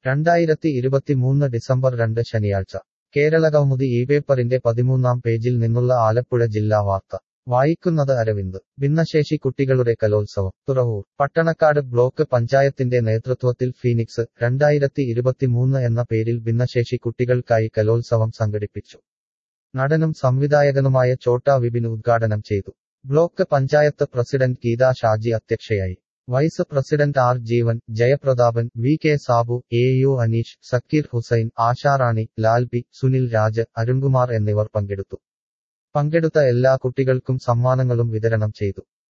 രണ്ടായിരത്തി ഇരുപത്തിമൂന്ന് ഡിസംബർ രണ്ട് ശനിയാഴ്ച കേരളകൗമുദി ഈ പേപ്പറിന്റെ പതിമൂന്നാം പേജിൽ നിന്നുള്ള ആലപ്പുഴ ജില്ലാ വാർത്ത വായിക്കുന്നത് അരവിന്ദ് ഭിന്നശേഷി കുട്ടികളുടെ കലോത്സവം തുറവൂർ പട്ടണക്കാട് ബ്ലോക്ക് പഞ്ചായത്തിന്റെ നേതൃത്വത്തിൽ ഫീനിക്സ് രണ്ടായിരത്തി ഇരുപത്തിമൂന്ന് എന്ന പേരിൽ ഭിന്നശേഷി കുട്ടികൾക്കായി കലോത്സവം സംഘടിപ്പിച്ചു നടനും സംവിധായകനുമായ ചോട്ടാ വിപിൻ ഉദ്ഘാടനം ചെയ്തു ബ്ലോക്ക് പഞ്ചായത്ത് പ്രസിഡന്റ് ഗീതാ ഷാജി അധ്യക്ഷയായി vice president R Jeevan Jayaprathapan V K Sabu A U Aneesh Sakeer Hussain Asharani Lalbi Sunil Raj Arunkumar എന്നിവർ പങ്കെടുത്തു പങ്കെടുത്ത എല്ലാ കുട്ടികൾക്കും സമ്മാനങ്ങളും വിതരണം ചെയ്തു